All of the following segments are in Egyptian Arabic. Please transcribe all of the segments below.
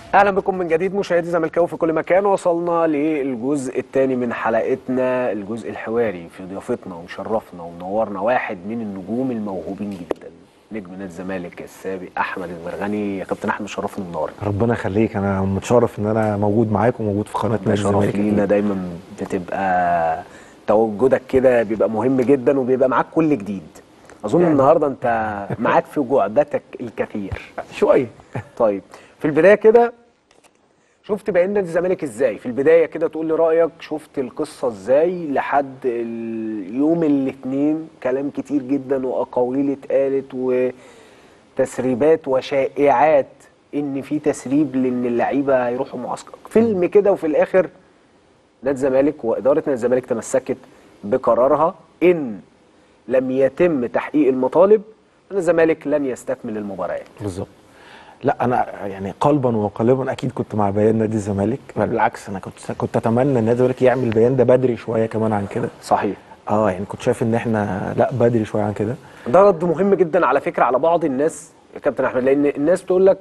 اهلا بكم من جديد مشاهدي زملكاوي في كل مكان وصلنا للجزء الثاني من حلقتنا الجزء الحواري في ضيافتنا ومشرفنا ومنورنا واحد من النجوم الموهوبين جدا نجم نادي الزمالك السابق احمد المرغني يا كابتن احمد شرفني منورنا ربنا يخليك انا متشرف ان انا موجود معاك وموجود في قناه نادي شرف الزمالك لينا دايما بتبقى تواجدك كده بيبقى مهم جدا وبيبقى معاك كل جديد اظن يعني. النهارده انت معاك في جعبتك الكثير شويه طيب في البدايه كده شفت بيان نادي الزمالك ازاي في البدايه كده تقول لي رايك شفت القصه ازاي لحد اليوم الاثنين كلام كتير جدا واقاويل اتقالت وتسريبات وشائعات ان في تسريب لان اللعيبه هيروحوا معسكر فيلم كده وفي الاخر نادي الزمالك واداره نادي الزمالك تمسكت بقرارها ان لم يتم تحقيق المطالب نادي الزمالك لن يستكمل المباريات بالظبط لا انا يعني قلبا وقالبا اكيد كنت مع بيان نادي الزمالك بل بالعكس انا كنت كنت اتمنى ان نادي الزمالك يعمل البيان ده بدري شويه كمان عن كده صحيح اه يعني كنت شايف ان احنا لا بدري شويه عن كده ده رد مهم جدا على فكره على بعض الناس يا كابتن احمد لان الناس بتقول لك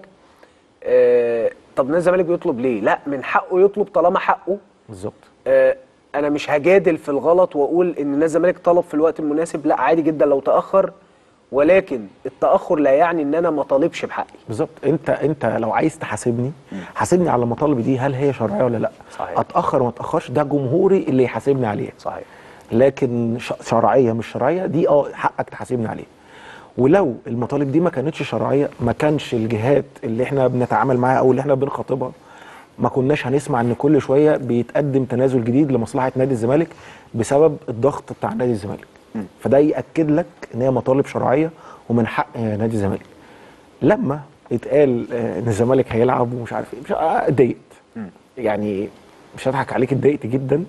آه طب نادي الزمالك بيطلب ليه؟ لا من حقه يطلب طالما حقه بالظبط آه انا مش هجادل في الغلط واقول ان نادي الزمالك طلب في الوقت المناسب لا عادي جدا لو تاخر ولكن التاخر لا يعني ان انا ما طالبش بحقي بالظبط انت انت لو عايز تحاسبني حاسبني على المطالب دي هل هي شرعيه ولا لا صحيح. اتاخر وما اتاخرش ده جمهوري اللي يحاسبني عليه صحيح لكن ش- شرعيه مش شرعيه دي اه حقك تحاسبني عليها ولو المطالب دي ما كانتش شرعيه ما كانش الجهات اللي احنا بنتعامل معاها او اللي احنا بنخاطبها ما كناش هنسمع ان كل شويه بيتقدم تنازل جديد لمصلحه نادي الزمالك بسبب الضغط بتاع نادي الزمالك فده ياكد لك ان هي مطالب شرعيه ومن حق آه، نادي الزمالك لما اتقال آه، ان الزمالك هيلعب ومش عارف ايه مش آه، اتضايقت يعني مش هضحك عليك اتضايقت جدا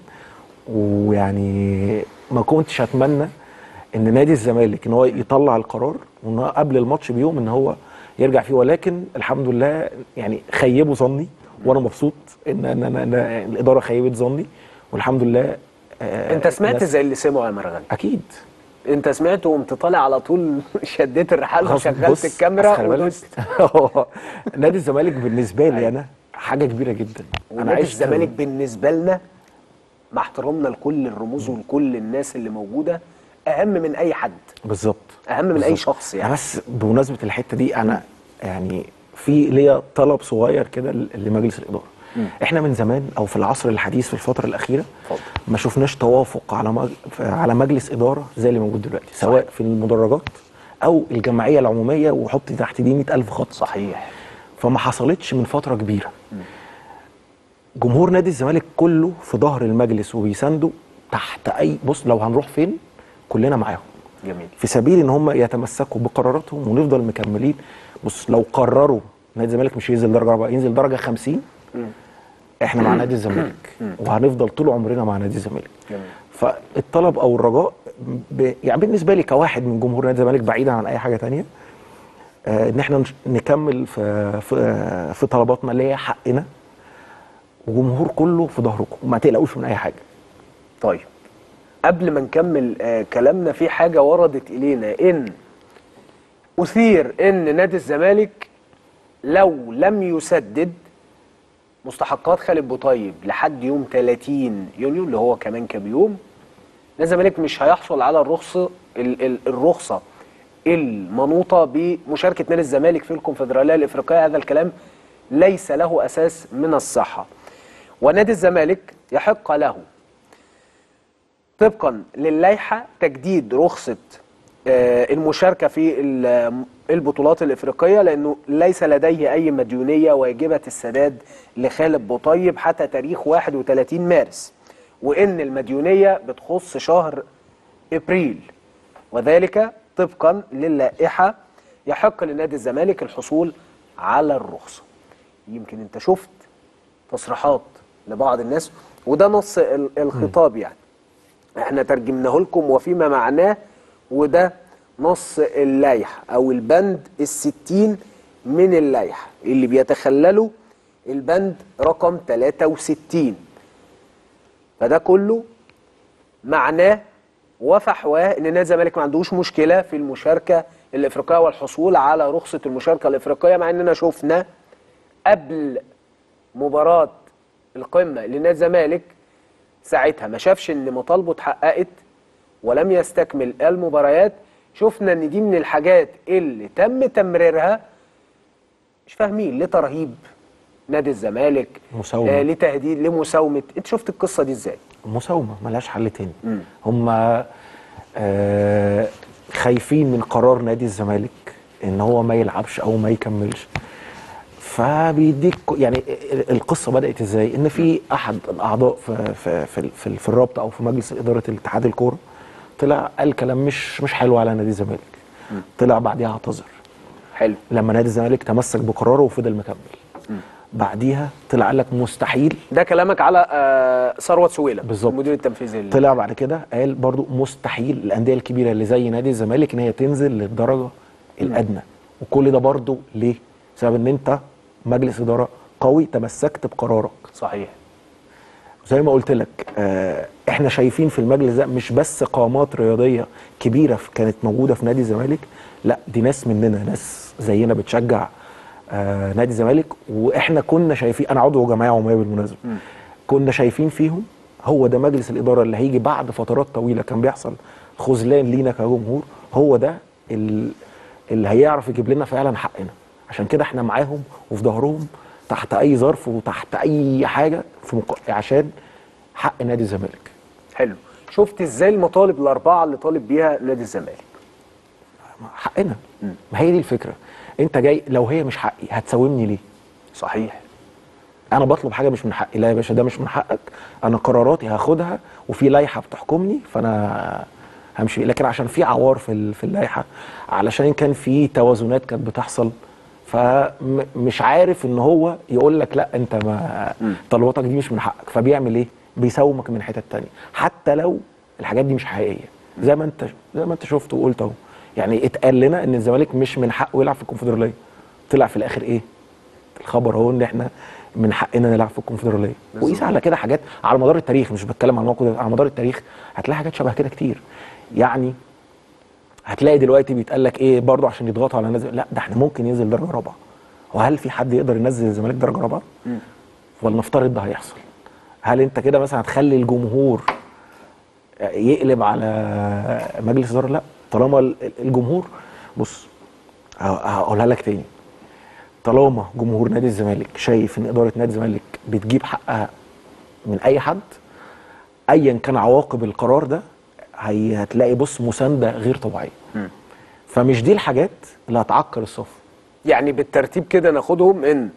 ويعني ما كنتش اتمنى ان نادي الزمالك ان هو يطلع القرار وان هو قبل الماتش بيوم ان هو يرجع فيه ولكن الحمد لله يعني خيبوا ظني وانا مبسوط ان ان ان, إن الاداره خيبت ظني والحمد لله آه، انت سمعت الناس- زي اللي سمعه يا مرغني اكيد انت سمعت وقمت طالع على طول شديت الرحال غصب- وشغلت بص، الكاميرا بس خلي بالك ودوست نادي الزمالك بالنسبه لي انا حاجه كبيره جدا ونادي الزمالك بالنسبه لنا مع احترامنا لكل الرموز ولكل الناس اللي موجوده اهم من اي حد بالظبط اهم من اي بالظبط. شخص يعني يعني بس بمناسبه الحته دي انا يعني في ليا طلب صغير كده ل- لمجلس الاداره احنا من زمان او في العصر الحديث في الفتره الاخيره اتفضل. ما شفناش توافق على مج... على مجلس اداره زي اللي موجود دلوقتي سواء في المدرجات او الجمعيه العموميه وحط تحت دي 100000 خط صحيح فما حصلتش من فتره كبيره جمهور نادي الزمالك كله في ظهر المجلس وبيسانده تحت اي بص لو هنروح فين كلنا معاهم جميل في سبيل ان هم يتمسكوا بقراراتهم ونفضل مكملين بص لو قرروا نادي الزمالك مش ينزل درجه رابعه ينزل درجه 50 احنا مع نادي الزمالك وهنفضل طول عمرنا مع نادي الزمالك جميل. فالطلب او الرجاء ب... يعني بالنسبه لي كواحد من جمهور نادي الزمالك بعيدا عن اي حاجه تانية آه ان احنا نش- نكمل في في, آه في طلباتنا اللي هي حقنا وجمهور كله في ظهركم ما تقلقوش من اي حاجه طيب قبل ما نكمل آه كلامنا في حاجه وردت الينا ان اثير ان نادي الزمالك لو لم يسدد مستحقات خالد بوطيب لحد يوم 30 يونيو اللي هو كمان كام يوم نادي الزمالك مش هيحصل على الرخصه ال- ال- الرخصه المنوطه بمشاركه نادي الزمالك في الكونفدراليه الافريقيه هذا الكلام ليس له اساس من الصحه ونادي الزمالك يحق له طبقا للائحه تجديد رخصه آه، المشاركه في ال- البطولات الافريقيه لانه ليس لديه اي مديونيه واجبه السداد لخالد بوطيب حتى تاريخ 31 مارس وان المديونيه بتخص شهر ابريل وذلك طبقا للائحه يحق لنادي الزمالك الحصول على الرخصه يمكن انت شفت تصريحات لبعض الناس وده نص ال- الخطاب يعني احنا ترجمناه لكم وفيما معناه وده نص اللائحة او البند الستين من اللائحة اللي بيتخلله البند رقم 63 فده كله معناه وفحواه ان نادي الزمالك ما عندوش مشكله في المشاركه الافريقيه والحصول على رخصه المشاركه الافريقيه مع اننا شفنا قبل مباراه القمه لنادي الزمالك ساعتها ما شافش ان مطالبه اتحققت ولم يستكمل المباريات شفنا ان دي من الحاجات اللي تم تمريرها مش فاهمين لترهيب نادي الزمالك مساومة. آه لتهديد لمساومه انت شفت القصه دي ازاي مساومه ملهاش حل تاني هم آه خايفين من قرار نادي الزمالك ان هو ما يلعبش او ما يكملش فبيديك يعني القصه بدات ازاي ان في احد الاعضاء في في في, في, في الرابطه او في مجلس اداره الاتحاد الكوره طلع قال كلام مش مش حلو على نادي الزمالك طلع بعديها اعتذر حلو لما نادي الزمالك تمسك بقراره وفضل مكمل بعديها طلع قال لك مستحيل ده كلامك على آه ثروت سويلم بالظبط. المدير التنفيذي لل- طلع بعد كده قال برضو مستحيل الانديه الكبيره اللي زي نادي الزمالك ان هي تنزل للدرجه الادنى وكل ده برضو ليه؟ بسبب ان انت مجلس اداره قوي تمسكت بقرارك صحيح زي ما قلت لك آه احنا شايفين في المجلس ده مش بس قامات رياضيه كبيره في- كانت موجوده في نادي الزمالك لا دي ناس مننا ناس زينا بتشجع آه نادي الزمالك واحنا كنا شايفين انا عضو جمعيه عموميه بالمناسبه كنا شايفين فيهم هو ده مجلس الاداره اللي هيجي بعد فترات طويله كان بيحصل خذلان لينا كجمهور هو ده ال- اللي هيعرف يجيب لنا فعلا حقنا عشان كده احنا معاهم وفي ظهرهم تحت اي ظرف وتحت اي حاجه في مق... عشان حق نادي الزمالك حلو شفت ازاي المطالب الاربعه اللي طالب بيها نادي الزمالك حقنا ما هي دي الفكره انت جاي لو هي مش حقي هتساومني ليه صحيح انا بطلب حاجه مش من حقي لا يا باشا ده مش من حقك انا قراراتي هاخدها وفي لائحه بتحكمني فانا همشي لكن عشان في عوار في ال- في اللائحه علشان كان في توازنات كانت بتحصل فمش عارف ان هو يقول لك لا انت ما طلباتك دي مش من حقك فبيعمل ايه بيساومك من حتت تانية حتى لو الحاجات دي مش حقيقيه زي ما انت زي ما انت شفت وقلت اهو يعني اتقال لنا ان الزمالك مش من حقه يلعب في الكونفدراليه طلع في الاخر ايه الخبر اهو ان احنا من حقنا نلعب في الكونفدراليه وقيس على كده حاجات على مدار التاريخ مش بتكلم عن الموقف ده على مدار التاريخ هتلاقي حاجات شبه كده كتير يعني هتلاقي دلوقتي بيتقال لك ايه برضه عشان يضغطوا على نازل لا ده احنا ممكن ينزل درجه رابعه وهل في حد يقدر ينزل الزمالك درجه رابعه ولنفترض ده هيحصل هل انت كده مثلا هتخلي الجمهور يقلب على مجلس اداره لا طالما ال- الجمهور بص ه- هقولها لك تاني طالما جمهور نادي الزمالك شايف ان اداره نادي الزمالك بتجيب حقها من اي حد ايا كان عواقب القرار ده هي هتلاقي بص مسانده غير طبيعيه فمش دي الحاجات اللي هتعكر الصف يعني بالترتيب كده ناخدهم ان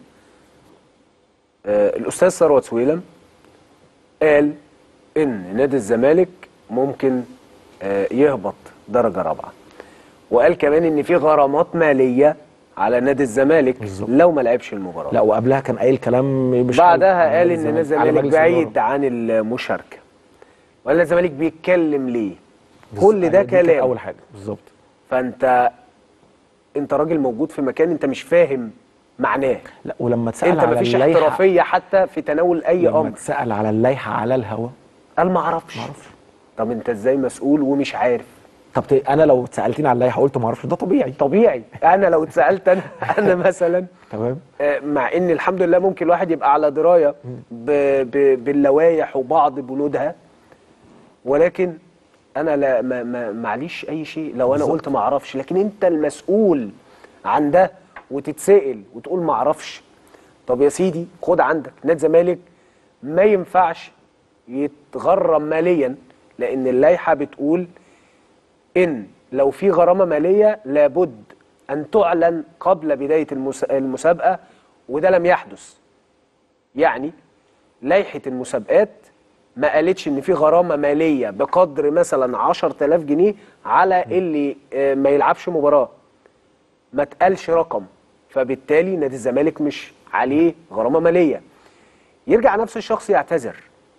آه الاستاذ ثروت سويلم قال ان نادي الزمالك ممكن آه يهبط درجه رابعه وقال كمان ان في غرامات ماليه على نادي الزمالك بالظبط. لو ما لعبش المباراه لا وقبلها كان قايل كلام مش بعدها حلو على قال نادي ان نادي الزمالك- على الزمالك مجلس بعيد الإدارة. عن المشاركه وقال الزمالك بيتكلم ليه كل ده دي كانت كلام اول حاجه بالظبط فانت انت راجل موجود في مكان انت مش فاهم معناه لا ولما اتسال انت على مفيش اللائحة- احترافيه حتى في تناول اي لما امر اتسال على اللائحه على الهوا قال ما اعرفش معرفش. طب انت ازاي مسؤول ومش عارف طب ت- انا لو اتسالتني على اللائحه قلت ما اعرفش ده طبيعي طبيعي انا لو اتسالت انا انا مثلا تمام آه، مع ان الحمد لله ممكن الواحد يبقى على درايه ب... ب... باللوائح وبعض بنودها ولكن انا لا ما... ما... معليش اي شيء لو انا بالظبط. قلت ما اعرفش لكن انت المسؤول عن ده وتتسال وتقول ما اعرفش طب يا سيدي خد عندك نادي الزمالك ما ينفعش يتغرم ماليا لان اللائحه بتقول ان لو في غرامه ماليه لابد ان تعلن قبل بدايه المس- المسابقه وده لم يحدث يعني لائحه المسابقات ما قالتش ان في غرامه ماليه بقدر مثلا 10000 جنيه على اللي آه، ما يلعبش مباراه ما اتقالش رقم فبالتالي نادي الزمالك مش عليه غرامه ماليه يرجع نفس الشخص يعتذر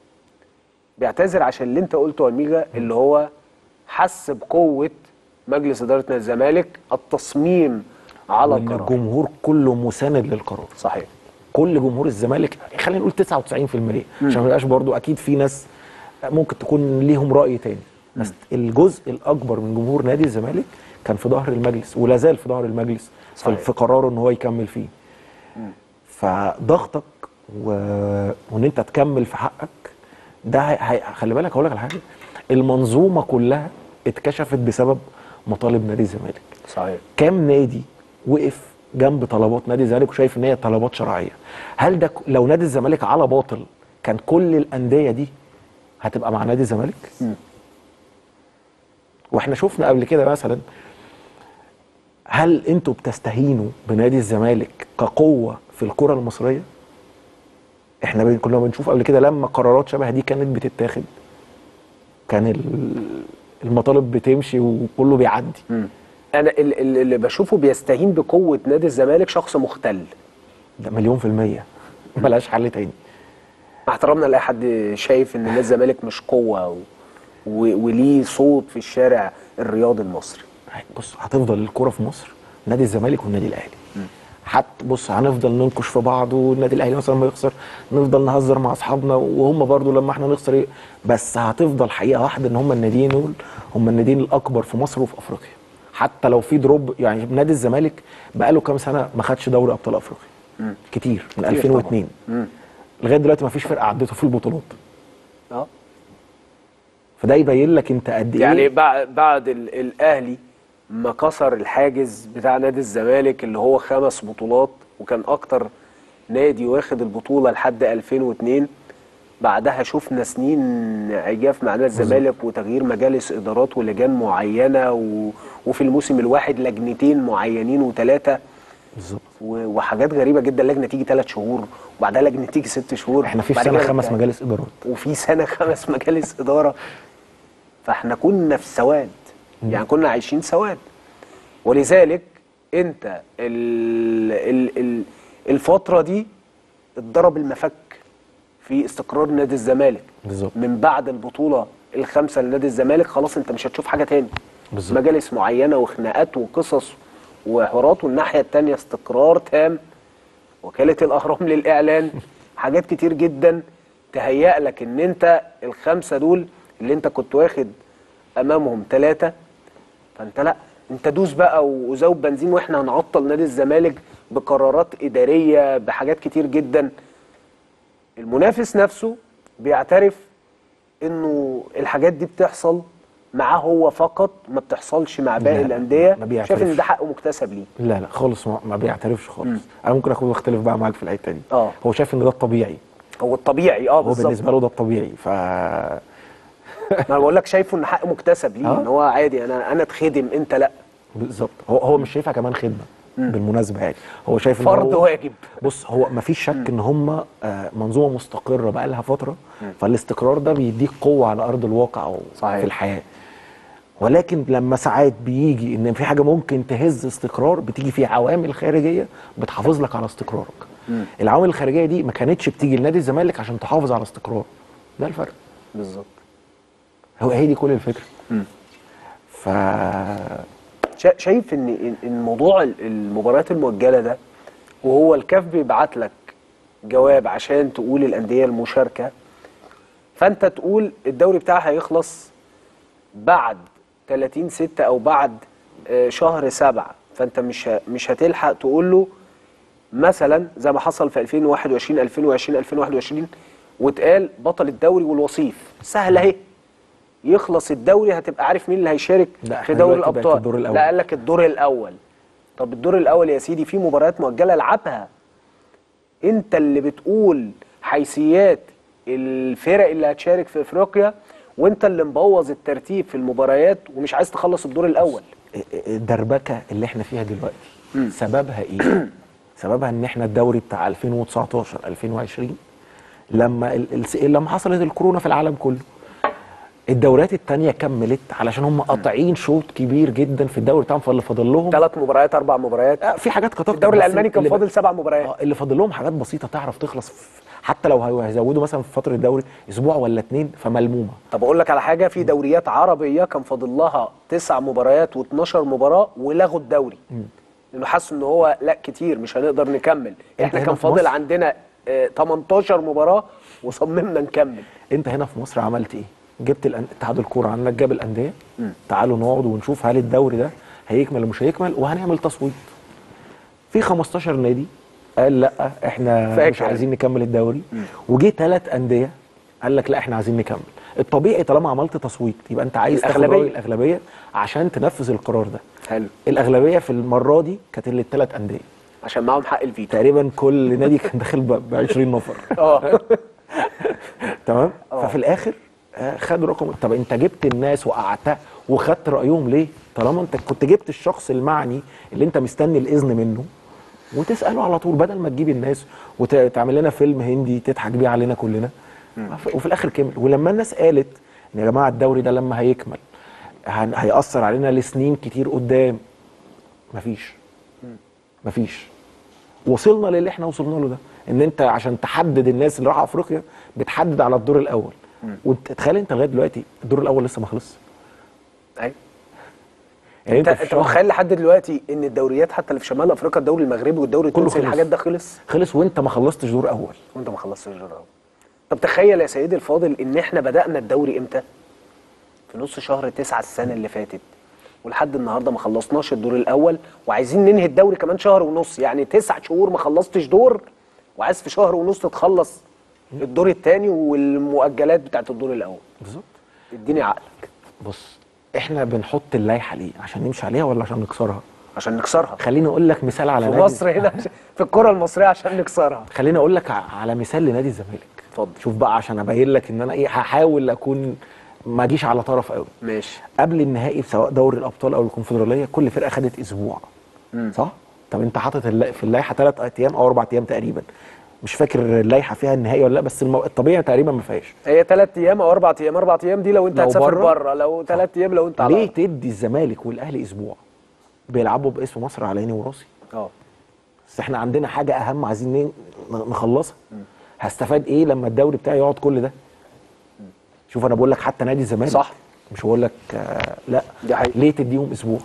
بيعتذر عشان اللي انت قلته يا ميجا اللي هو حس بقوه مجلس اداره نادي الزمالك التصميم على وان القرار الجمهور كله مساند للقرار صحيح كل جمهور الزمالك خلينا نقول 99% عشان ما يبقاش برضو اكيد في ناس ممكن تكون ليهم راي تاني بس الجزء الاكبر من جمهور نادي الزمالك كان في ظهر المجلس ولا زال في ظهر المجلس في, صحيح. في قراره ان هو يكمل فيه فضغطك و... وان انت تكمل في حقك ده هي... هي... خلي بالك هقول لك على حاجه المنظومه كلها اتكشفت بسبب مطالب نادي الزمالك صحيح كام نادي وقف جنب طلبات نادي الزمالك وشايف ان هي طلبات شرعيه هل ده ك- لو نادي الزمالك على باطل كان كل الانديه دي هتبقى مع نادي الزمالك مم. واحنا شفنا قبل كده مثلا هل انتوا بتستهينوا بنادي الزمالك كقوه في الكره المصريه احنا بن- كنا بنشوف قبل كده لما قرارات شبه دي كانت بتتاخد كان ال- المطالب بتمشي وكله بيعدي مم. انا ال- ال- اللي بشوفه بيستهين بقوه نادي الزمالك شخص مختل ده مليون في المية ملهاش حل تاني مع احترامنا لاي حد شايف ان نادي الزمالك مش قوه و... و... وليه صوت في الشارع الرياضي المصري بص هتفضل الكرة في مصر نادي الزمالك والنادي الاهلي حتى بص هنفضل ننكش في بعض والنادي الاهلي مثلا ما يخسر نفضل نهزر مع اصحابنا وهم برضو لما احنا نخسر ايه بس هتفضل حقيقه واحده ان هم الناديين دول هم الناديين الاكبر في مصر وفي افريقيا حتى لو في دروب يعني نادي الزمالك بقاله كام سنه ما خدش دوري ابطال افريقيا كتير من كتير 2002 طبعاً. مم. لغايه دلوقتي ما فيش فرقه عدته في البطولات اه فده يبين لك انت قد ايه يعني بعد بعد ال- الاهلي ما كسر الحاجز بتاع نادي الزمالك اللي هو خمس بطولات وكان اكتر نادي واخد البطوله لحد 2002 بعدها شفنا سنين عجاف مع نادي الزمالك وتغيير مجالس ادارات ولجان معينه و... وفي الموسم الواحد لجنتين معينين وثلاثه بالظبط و... وحاجات غريبه جدا لجنه تيجي ثلاث شهور وبعدها لجنه تيجي ست شهور احنا في بعد سنه كده خمس بتاع- مجالس ادارات وفي سنه خمس مجالس اداره فاحنا كنا في سواد يعني كنا عايشين سواد ولذلك انت ال ال ال الفتره دي اتضرب المفك في استقرار نادي الزمالك بالظبط. من بعد البطوله الخامسه لنادي الزمالك خلاص انت مش هتشوف حاجه تاني بالظبط. مجالس معينه وخناقات وقصص وحوارات والناحيه التانيه استقرار تام وكاله الاهرام للاعلان حاجات كتير جدا تهيأ لك ان انت الخمسه دول اللي انت كنت واخد امامهم ثلاثه فانت لا انت دوس بقى وزود بنزين واحنا هنعطل نادي الزمالك بقرارات اداريه بحاجات كتير جدا المنافس نفسه بيعترف انه الحاجات دي بتحصل معاه هو فقط ما بتحصلش مع باقي لا، الانديه ما بيعترفش. شايف ان ده حقه مكتسب ليه لا لا خالص ما, ما بيعترفش خالص انا ممكن اكون اختلف بقى معاك في الحته دي اه. هو شايف ان ده الطبيعي هو الطبيعي اه هو بالظبط بالنسبه له ده الطبيعي ف ما انا بقول لك شايفه ان حق مكتسب ليه اه. ان هو عادي انا انا اتخدم انت لا بالظبط هو هو مش شايفها كمان خدمه بالمناسبه يعني هو شايف ان فرض هو واجب بص هو ما فيش شك ان هم آه، منظومه مستقره بقى لها فتره فالاستقرار ده بيديك قوه على ارض الواقع او صحيح. في الحياه ولكن لما ساعات بيجي ان في حاجه ممكن تهز استقرار بتيجي في عوامل خارجيه بتحافظ لك على استقرارك العوامل الخارجيه دي ما كانتش بتيجي لنادي الزمالك عشان تحافظ على استقرار ده الفرق بالظبط هو هي دي كل الفكره ف شا- شايف ان إن- ان موضوع ال- المباريات المؤجله ده وهو الكاف بيبعت لك جواب عشان تقول الانديه المشاركه فانت تقول الدوري بتاعها هيخلص بعد 30 6 او بعد آه، شهر 7 فانت مش ه- مش هتلحق تقول له مثلا زي ما حصل في 2021 2020 2021 واتقال بطل الدوري والوصيف سهله اهي يخلص الدوري هتبقى عارف مين اللي هيشارك لا، في احنا دوري دلوقتي بقت الابطال الدور الأول. لا قال لك الدور الاول طب الدور الاول يا سيدي في مباريات مؤجله العبها انت اللي بتقول حيثيات الفرق اللي هتشارك في افريقيا وانت اللي مبوظ الترتيب في المباريات ومش عايز تخلص الدور الاول الدربكه اللي احنا فيها دلوقتي سببها ايه؟ سببها ان احنا الدوري بتاع 2019 2020 لما ال- ال- لما حصلت الكورونا في العالم كله الدوريات التانية كملت علشان هم قاطعين شوط كبير جدا في الدوري بتاعهم فاللي فاضل لهم ثلاث مباريات اربع مباريات آه، في حاجات كانت الدوري بس الالماني كان اللي ب- فاضل سبع مباريات اه اللي فاضل لهم حاجات بسيطه تعرف تخلص في حتى لو هي- هيزودوا مثلا في فتره الدوري اسبوع ولا اتنين فملمومه طب اقول لك على حاجه في دوريات عربيه كان فاضل لها تسع مباريات و12 مباراه ولغوا الدوري لانه حسوا ان هو لا كتير مش هنقدر نكمل احنا هنا كان في فاضل مصر؟ عندنا آه، 18 مباراه وصممنا نكمل انت هنا في مصر عملت ايه؟ جبت الأن- اتحاد الكوره عندك جاب الانديه تعالوا نقعد ونشوف هل الدوري ده هيكمل ولا مش هيكمل وهنعمل تصويت في 15 نادي قال لا احنا فاكر. مش عايزين نكمل الدوري وجه ثلاث انديه قال لك لا احنا عايزين نكمل الطبيعي طالما عملت تصويت يبقى انت عايز تاخد الأغلبية. رأي الاغلبيه عشان تنفذ القرار ده حلو الاغلبيه في المره دي كانت للثلاث انديه عشان معاهم حق الفيتو تقريبا كل نادي كان داخل ب 20 نفر اه تمام آه. ففي الاخر آه، خدوا رقم طب انت جبت الناس وقعدتها وخدت رايهم ليه طالما انت كنت جبت الشخص المعني اللي انت مستني الاذن منه وتساله على طول بدل ما تجيب الناس وتعمل لنا فيلم هندي تضحك بيه علينا كلنا وفي الاخر كمل ولما الناس قالت ان يا جماعه الدوري ده لما هيكمل هن- هيأثر علينا لسنين كتير قدام مفيش مفيش وصلنا للي احنا وصلنا له ده ان انت عشان تحدد الناس اللي راحوا افريقيا بتحدد على الدور الاول وانت تخيل انت لغايه دلوقتي الدور الاول لسه ما خلصش ايوه يعني انت انت في انت شهر متخيل لحد دلوقتي ان الدوريات حتى اللي في شمال افريقيا الدوري المغربي والدوري كله التونسي خلص. الحاجات ده خلص خلص وانت ما خلصتش دور اول وانت ما خلصتش الدور الاول طب تخيل يا سيدي الفاضل ان احنا بدانا الدوري امتى في نص شهر تسعة السنه اللي فاتت ولحد النهارده ما خلصناش الدور الاول وعايزين ننهي الدوري كمان شهر ونص يعني تسع شهور ما خلصتش دور وعايز في شهر ونص تتخلص الدور الثاني والمؤجلات بتاعت الدور الاول بالظبط اديني عقلك بص احنا بنحط اللائحه ليه عشان نمشي عليها ولا عشان نكسرها عشان نكسرها خليني اقول لك مثال على في نادي مصر هنا في الكره المصريه عشان نكسرها خليني اقول لك ع- على مثال لنادي الزمالك اتفضل. شوف بقى عشان ابين لك ان انا ايه هحاول اكون ما اجيش على طرف قوي ماشي قبل النهائي سواء دوري الابطال او الكونفدراليه كل فرقه خدت اسبوع صح طب انت حاطط الل- في اللائحه ثلاث ايام او اربع ايام تقريبا مش فاكر اللائحه فيها النهائي ولا لا بس المو... الطبيعي تقريبا ما فيهاش هي ثلاث ايام او اربع ايام اربع ايام دي لو انت لو هتسافر بره. بره لو ثلاث ايام لو انت على ليه الأرض. تدي الزمالك والاهلي اسبوع بيلعبوا باسم مصر على عيني وراسي اه بس احنا عندنا حاجه اهم عايزين ن- نخلصها هستفاد ايه لما الدوري بتاعي يقعد كل ده شوف انا بقول لك حتى نادي الزمالك صح. مش بقول لك آه لا دي حقيقة. ليه تديهم اسبوع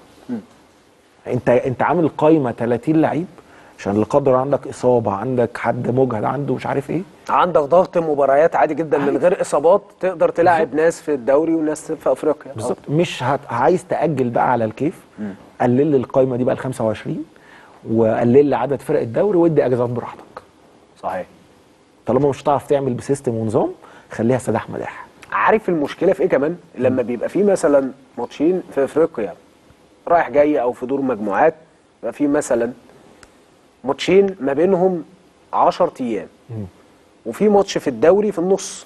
انت انت عامل قايمه 30 لعيب عشان لا قدر عندك اصابه عندك حد مجهد عنده مش عارف ايه عندك ضغط مباريات عادي جدا من غير اصابات تقدر تلاعب ناس في الدوري وناس في افريقيا بالظبط مش هت... عايز تاجل بقى على الكيف قلل لي القايمه دي بقى ل 25 وقلل لي عدد فرق الدوري وادي اجازات براحتك صحيح طالما مش هتعرف تعمل بسيستم ونظام خليها سداح مداح عارف المشكله في ايه كمان لما بيبقى في مثلا ماتشين في افريقيا رايح جاي او في دور مجموعات يبقى في مثلا ماتشين ما بينهم 10 ايام وفي ماتش في الدوري في النص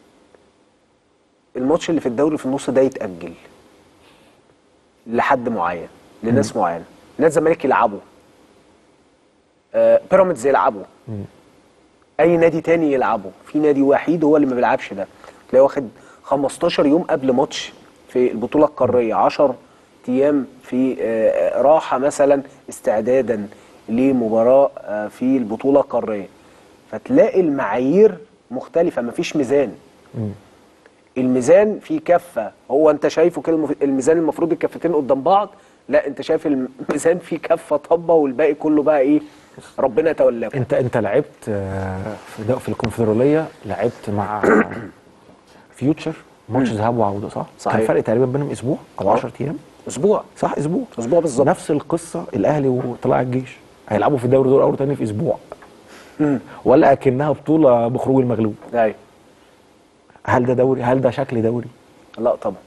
الماتش اللي في الدوري في النص ده يتاجل لحد معين لناس معينه نادي الزمالك يلعبوا آه بيراميدز يلعبوا اي نادي تاني يلعبه في نادي وحيد هو اللي ما بيلعبش ده تلاقيه واخد 15 يوم قبل ماتش في البطوله القاريه 10 ايام في آه، راحه مثلا استعدادا لمباراه آه، في البطوله القاريه فتلاقي المعايير مختلفه مفيش ميزان الميزان في كفه هو انت شايفه كده المف- الميزان المفروض الكفتين قدام بعض لا انت شايف الميزان في كفه طبه والباقي كله بقى ايه ربنا يتولاكم انت انت لعبت آه، في ده- في الكونفدراليه لعبت مع فيوتشر ماتش ذهاب وعوده صح؟ صحيح. كان فرق تقريبا بينهم اسبوع او 10 ايام اسبوع صح اسبوع أسبوع بالظبط. نفس القصه الاهلي وطلائع الجيش هيلعبوا في الدوري دور اول تاني في اسبوع ولا اكنها بطوله بخروج المغلوب ايوه هل ده دوري هل ده شكل دوري لا طبعا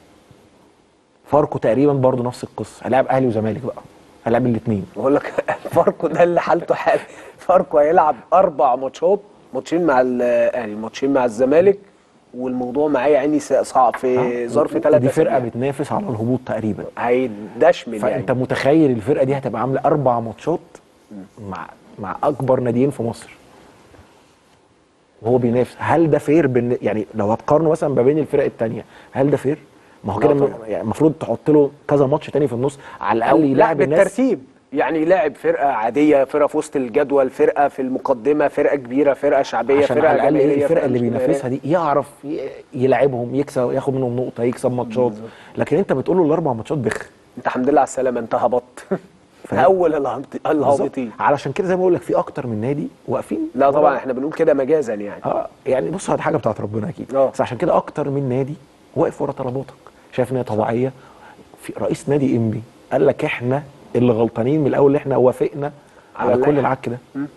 فاركو تقريبا برضو نفس القصه هيلاعب اهلي وزمالك بقى هيلاعب الاثنين بقول لك فاركو ده اللي حالته حال فاركو هيلعب اربع ماتشات ماتشين مع الاهلي ماتشين مع الزمالك والموضوع معايا عيني صعب في ظرف ثلاث دي فرقه بتنافس على الهبوط تقريبا هيدشمل يعني فانت متخيل الفرقه دي هتبقى عامله اربع ماتشات مع مع اكبر ناديين في مصر وهو بينافس هل ده فير بن... يعني لو هتقارنه مثلا ما بين الفرق التانية هل ده فير ما هو لا كده م- طبعا. يعني المفروض تحط له كذا ماتش تاني في النص على أو الاقل لا يلعب الناس بالترتيب يعني لاعب فرقه عاديه فرقه في وسط الجدول فرقه في المقدمه فرقه كبيره فرقه شعبيه عشان فرقه على الاقل إيه جماهيريه الفرقه فرقة اللي مش بينافسها جماهيرية. دي يعرف ي- يلعبهم يكسب ياخد منهم نقطه يكسب ماتشات لكن انت بتقول له الاربع ماتشات بخ انت الحمد لله على السلامه انت هبطت فاهم؟ اول الهبط- الهابطين علشان كده زي ما بقول لك في اكتر من نادي واقفين لا طبعا ورا- احنا بنقول كده مجازا يعني اه يعني بص هذه حاجه بتاعت ربنا اكيد آه. بس عشان كده اكتر من نادي واقف ورا طلباتك شايف ان هي طبيعيه في رئيس نادي انبي قال لك احنا اللي غلطانين من الاول اللي احنا وافقنا على على, كل اللائحة. العك ده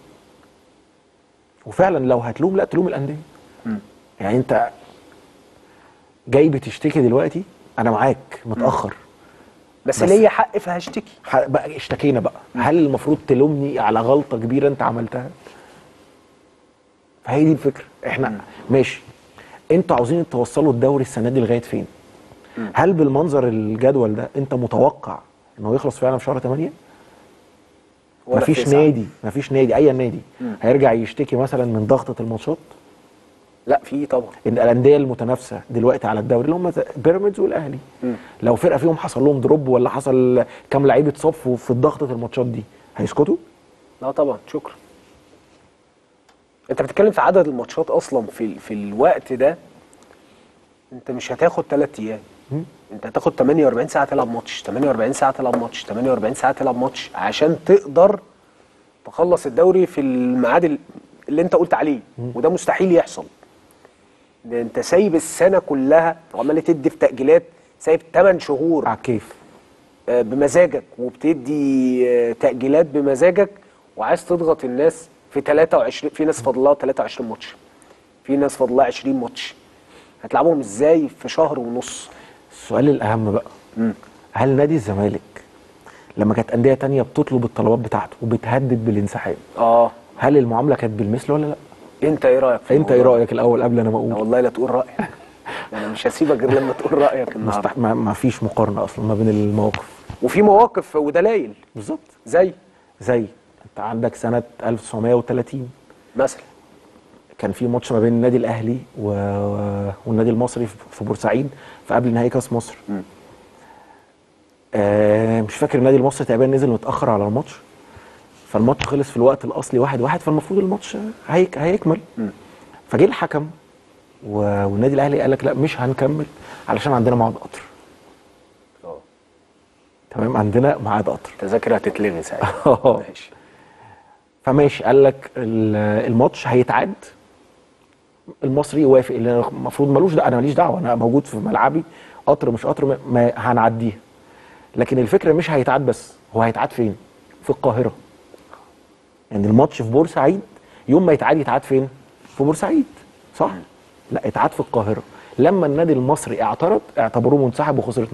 وفعلا لو هتلوم لا تلوم الانديه يعني انت جاي بتشتكي دلوقتي انا معاك متاخر بس, بس- ليا حق فهشتكي ح- بقى اشتكينا بقى هل المفروض تلومني على غلطه كبيره انت عملتها فهي دي الفكره احنا ماشي انتوا عاوزين توصلوا الدوري السنه دي لغايه فين هل بالمنظر الجدول ده انت متوقع انه يخلص فعلا في شهر 8 ولا في مفيش تسعة. نادي مفيش نادي اي نادي هيرجع يشتكي مثلا من ضغطه الماتشات لا في طبعا ان الانديه المتنافسه دلوقتي على الدوري اللي هم زي بيراميدز والاهلي لو فرقه فيهم حصل لهم دروب ولا حصل كام لعيب اتصفوا في ضغطه الماتشات دي هيسكتوا لا طبعا شكرا انت بتتكلم في عدد الماتشات اصلا في ال- في الوقت ده انت مش هتاخد 3 ايام انت هتاخد 48 ساعه تلعب ماتش 48 ساعه تلعب ماتش 48 ساعه تلعب ماتش عشان تقدر تخلص الدوري في الميعاد ال- اللي انت قلت عليه وده مستحيل يحصل ده انت سايب السنه كلها وعمال تدي في تاجيلات سايب 8 شهور على الكيف آه، بمزاجك وبتدي آه، تأجيلات بمزاجك وعايز تضغط الناس في 23 في ناس فاضل لها 23 ماتش في ناس فاضل لها 20 ماتش هتلعبهم ازاي في شهر ونص السؤال الاهم بقى هل نادي الزمالك لما كانت انديه تانية بتطلب الطلبات بتاعته وبتهدد بالانسحاب اه هل المعامله كانت بالمثل ولا لا انت ايه رايك في انت ايه الموضوع؟ رايك الاول قبل انا ما لا اقول والله لا تقول رايك انا مش هسيبك غير لما تقول رايك النهارده مستح... ما... ما فيش مقارنه اصلا ما بين المواقف وفي مواقف ودلائل بالظبط زي زي انت عندك سنه 1930 مثلا كان في ماتش ما بين النادي الاهلي و... والنادي المصري في- في بورسعيد في قبل نهائي كاس مصر آه مش فاكر النادي المصري تقريبا نزل متاخر على الماتش فالماتش خلص في الوقت الاصلي واحد واحد فالمفروض الماتش هيك... هيكمل فجه الحكم و... والنادي الاهلي قال لك لا مش هنكمل علشان عندنا ميعاد قطر اه تمام عندنا ميعاد قطر التذاكر هتتلغي ساعتها آه. ماشي فماشي قال لك ال- الماتش هيتعاد المصري وافق اللي أنا المفروض ملوش دعوه انا ماليش دعوه انا موجود في ملعبي قطر مش قطر ما- ما هنعديها لكن الفكره مش هيتعاد بس هو هيتعاد فين؟ في القاهره يعني الماتش في بورسعيد يوم ما يتعاد يتعاد فين؟ في بورسعيد صح؟ لا اتعاد في القاهره لما النادي المصري اعترض اعتبروه منسحب وخسر 2-0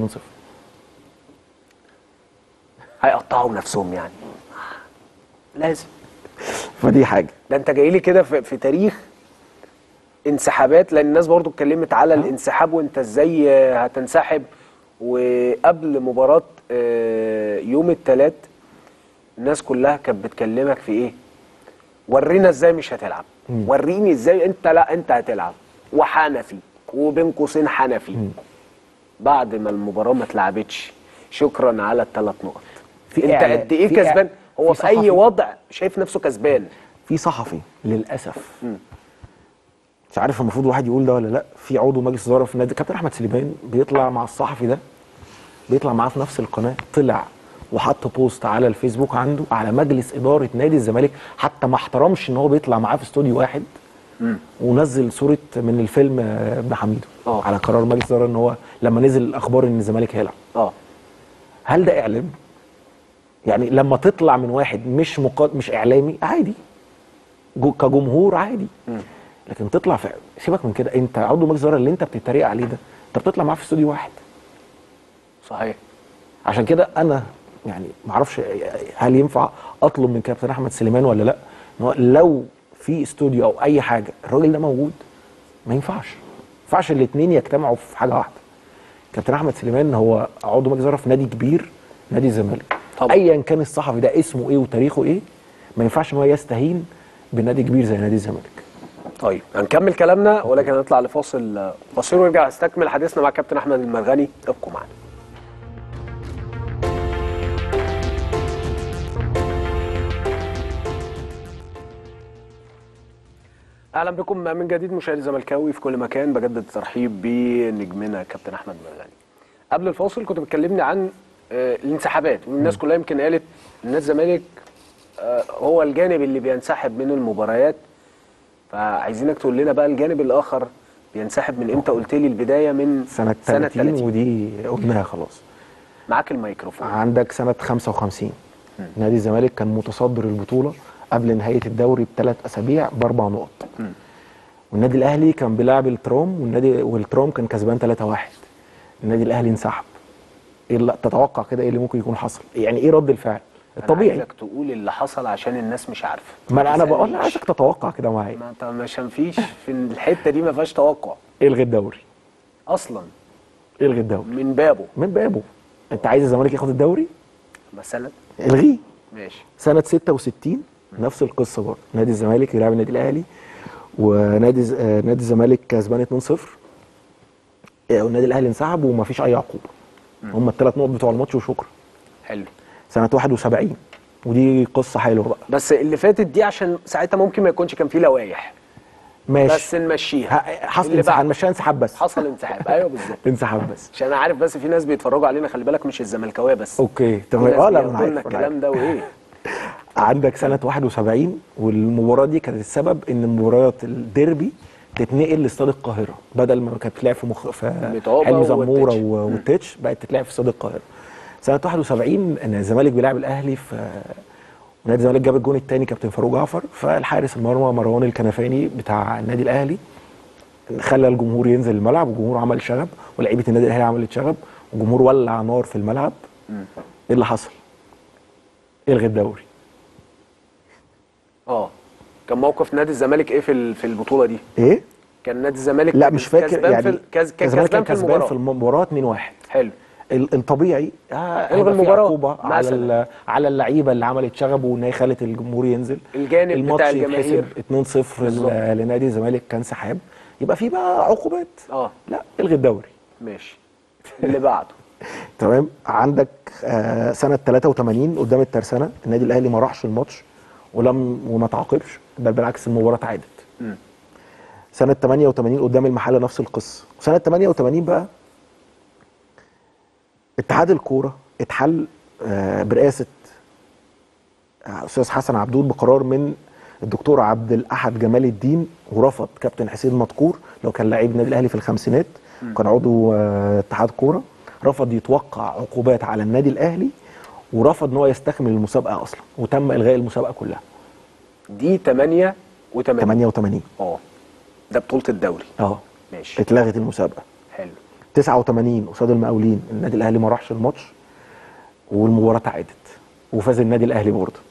هيقطعوا نفسهم يعني لازم فدي حاجه ده انت جاي لي كده في, في تاريخ انسحابات لان الناس برضو اتكلمت على الانسحاب وانت ازاي آه، هتنسحب وقبل مباراة آه، يوم الثلاث الناس كلها كانت بتكلمك في ايه ورينا ازاي مش هتلعب وريني ازاي انت لا انت هتلعب وحنفي وبين قوسين حنفي بعد ما المباراة ما اتلعبتش شكرا على الثلاث نقط في انت إعلان- قد ايه في كسبان إع- هو في في اي صحفي- وضع شايف نفسه كسبان في صحفي للاسف مش عارف المفروض واحد يقول ده ولا لا في عضو مجلس اداره في النادي كابتن احمد سليمان بيطلع مع الصحفي ده بيطلع معاه في نفس القناه طلع وحط بوست على الفيسبوك عنده على مجلس اداره نادي الزمالك حتى ما احترمش ان هو بيطلع معاه في استوديو واحد ونزل صوره من الفيلم آه، ابن حميدو آه. على قرار مجلس الاداره ان هو لما نزل الاخبار ان الزمالك هيلعب اه هل ده اعلام؟ يعني لما تطلع من واحد مش مقاد مش اعلامي عادي جو كجمهور عادي لكن تطلع في سيبك من كده انت عضو مجلس الاداره اللي انت بتتريق عليه ده انت بتطلع معاه في استوديو واحد صحيح عشان كده انا يعني ما اعرفش هل ينفع اطلب من كابتن احمد سليمان ولا لا إن هو لو في استوديو او اي حاجه الراجل ده موجود ما ينفعش ما ينفعش الاثنين يجتمعوا في حاجه واحده كابتن احمد سليمان هو عضو مجلس اداره في نادي كبير نادي الزمالك طبعا. ايا كان الصحفي ده اسمه ايه وتاريخه ايه ما ينفعش ان هو يستهين بنادي كبير زي نادي الزمالك طيب هنكمل كلامنا ولكن هنطلع لفاصل قصير ونرجع نستكمل حديثنا مع كابتن احمد المرغني ابقوا معنا اهلا بكم من جديد مشاهدي الزملكاوي في كل مكان بجدد الترحيب بنجمنا كابتن احمد مرغني قبل الفاصل كنت بتكلمني عن آه، الانسحابات والناس كلها يمكن قالت ان الزمالك آه، هو الجانب اللي بينسحب من المباريات فعايزينك تقول لنا بقى الجانب الاخر بينسحب من امتى قلت لي البدايه من سنه 30 ودي قلناها خلاص معاك الميكروفون عندك سنه 55 نادي الزمالك كان متصدر البطوله قبل نهايه الدوري بثلاث اسابيع باربع نقط والنادي الاهلي كان بيلعب الترام والنادي والترام كان كسبان 3-1 النادي الاهلي انسحب ايه اللي تتوقع كده ايه اللي ممكن يكون حصل يعني ايه رد الفعل أنا الطبيعي عايزك تقول اللي حصل عشان الناس مش عارفه ما انا انا بقول تسألنيش. عايزك تتوقع كده معايا ما انت مش هنفيش في الحته دي ما فيهاش توقع الغي الدوري اصلا الغي الدوري من بابه من بابه انت عايز الزمالك ياخد الدوري مثلا الغيه ماشي سنه 66 نفس القصه برضه نادي الزمالك يلعب النادي الاهلي ونادي ز- آه، نادي الزمالك كسبان 2-0 آه، والنادي الاهلي انسحب ومفيش اي عقوبه هم الثلاث نقط بتوع الماتش وشكرا حلو سنه 71 ودي قصه حلوه بقى بس اللي فاتت دي عشان ساعتها ممكن ما يكونش كان فيه لوائح ماشي بس نمشيها ه- حصل اللي انسحاب بعد. هنمشيها انسحاب بس حصل انسحاب ايوه بالظبط انسحاب بس عشان انا عارف بس في ناس بيتفرجوا علينا خلي بالك مش الزملكاويه بس اوكي في تمام ناس اه لا بياخدوا انا لنا عارف أنا الكلام ده وايه عندك سنة 71 والمباراة دي كانت السبب ان مباريات الديربي تتنقل لاستاد القاهرة بدل ما كانت بتلعب في مخ في متعوبة حلمي زمورة والتتش. و- والتتش بقت تتلعب في استاد القاهرة سنة 71 ان الزمالك بيلعب الاهلي في نادي الزمالك جاب الجون الثاني كابتن فاروق جعفر فالحارس المرمى مروان الكنفاني بتاع النادي الاهلي خلى الجمهور ينزل الملعب والجمهور عمل شغب ولاعيبه النادي الاهلي عملت شغب والجمهور ولع نار في الملعب ايه اللي حصل؟ الغي الدوري اه كان موقف نادي الزمالك ايه في ال- في البطوله دي ايه؟ كان نادي الزمالك لا كان مش فاكر كسبان يعني في ال- كز- كان الزمالك كسبان في المباراه في المباراه 2-1 حلو ال- الطبيعي آه الغي هيبقى في المباراة عقوبه على مثلاً. ال- على اللعيبه اللي عملت شغب وان هي خلت الجمهور ينزل الجانب الماتش بتاع الجماهير. يتحسب 2-0 بالظبط. ل- لنادي الزمالك كان سحاب يبقى في بقى عقوبات اه لا الغي الدوري ماشي اللي بعده تمام عندك آه سنه 83 قدام الترسانه النادي الاهلي ما راحش الماتش ولم وما تعاقبش بل بالعكس المباراه اتعادت مم. سنه 88 قدام المحله نفس القصه وسنه 88 بقى اتحاد الكوره اتحل آه برئاسه آه، استاذ حسن عبدود بقرار من الدكتور عبد الاحد جمال الدين ورفض كابتن حسين مدكور لو كان لعيب النادي الاهلي في الخمسينات كان عضو آه، اتحاد كوره رفض يتوقع عقوبات على النادي الاهلي ورفض ان هو يستكمل المسابقه اصلا وتم الغاء المسابقه كلها دي 8 و8 88 اه ده بطوله الدوري اه ماشي اتلغت المسابقه حلو 89 قصاد المقاولين النادي الاهلي ما راحش الماتش والمباراه اتعادت وفاز النادي الاهلي برضه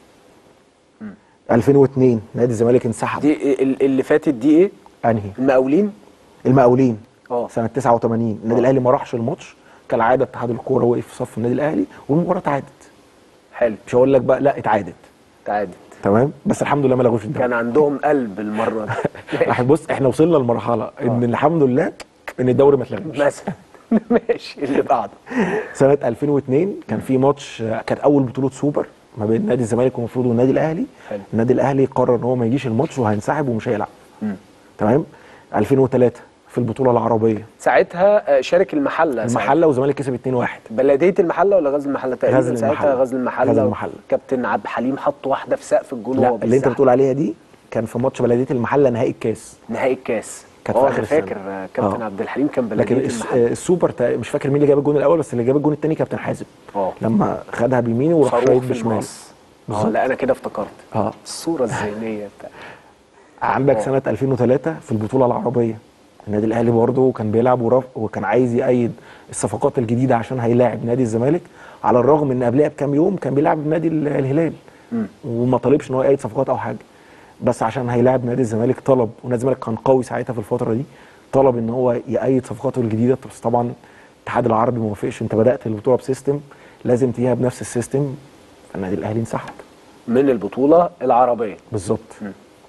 2002 نادي الزمالك انسحب دي إيه- ال- اللي فاتت دي ايه انهي المقاولين المقاولين اه سنه 89 النادي آه. الاهلي ما راحش الماتش كالعاده اتحاد الكوره وقف في صف النادي الاهلي والمباراه اتعادت حلو مش هقول لك بقى لا اتعادت تعادت تمام بس الحمد لله ما لغوش الدوري كان عندهم قلب المره دي احنا بص احنا وصلنا لمرحله ان الحمد لله ان الدوري ما اتلغاش مثلا ماشي اللي بعده سنه 2002 كان في ماتش آه، كانت اول بطوله سوبر ما بين نادي الزمالك والمفروض والنادي الاهلي حلو. النادي الاهلي قرر ان هو ما يجيش الماتش وهينسحب ومش هيلعب مم. تمام 2003 في البطوله العربيه ساعتها آه، شارك المحله ساعتها. المحله والزمالك كسب 2-1 بلديه المحله ولا غزل المحله تقريبا غزل ساعتها المحلة. غزل المحله غزل المحلة. كابتن عبد الحليم حط واحده في سقف الجون لا وهو اللي انت بيزحف. بتقول عليها دي كان في ماتش بلديه المحله نهائي الكاس نهائي الكاس كانت اه في انا آخر السنة. فاكر آه، كابتن آه. عبد الحليم كان لكن بلديه الس- المحله السوبر تا- مش فاكر مين اللي جاب الجون الاول بس اللي جاب الجون الثاني كابتن حازم اه لما خدها بيمينه وراح صاروخ شايط في بشمال المقص اه بالظبط. لا انا كده افتكرت اه الصوره الذهنيه بتاع عندك آه. سنه 2003 في البطوله العربيه النادي الاهلي برضه كان بيلعب ورف وكان عايز يأيد الصفقات الجديده عشان هيلاعب نادي الزمالك على الرغم ان قبلها بكام يوم كان بيلعب نادي ال- الهلال مم. وما طالبش ان هو يأيد صفقات او حاجه بس عشان هيلاعب نادي الزمالك طلب ونادي الزمالك كان قوي ساعتها في الفتره دي طلب ان هو يأيد صفقاته الجديده بس طبعا الاتحاد العربي ما وافقش انت بدات البطوله بسيستم لازم تنهيها بنفس السيستم فالنادي الاهلي انسحب من البطوله العربيه بالظبط مم.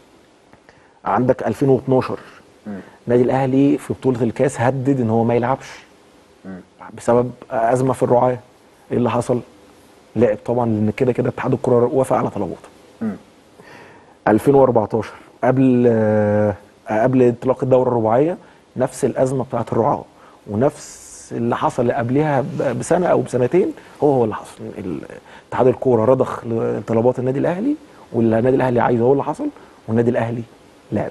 عندك 2012 مم. النادي الاهلي في بطوله الكاس هدد ان هو ما يلعبش مم. بسبب ازمه في الرعايه ايه اللي حصل لعب طبعا لان كده كده اتحاد الكره وافق على طلباته مم. 2014 قبل آه، قبل انطلاق الدوره الرباعيه نفس الازمه بتاعت الرعاه ونفس اللي حصل قبلها ب- بسنه او بسنتين هو هو اللي حصل ال- اتحاد الكوره رضخ لطلبات النادي الاهلي واللي النادي الاهلي عايزه هو اللي حصل والنادي الاهلي لعب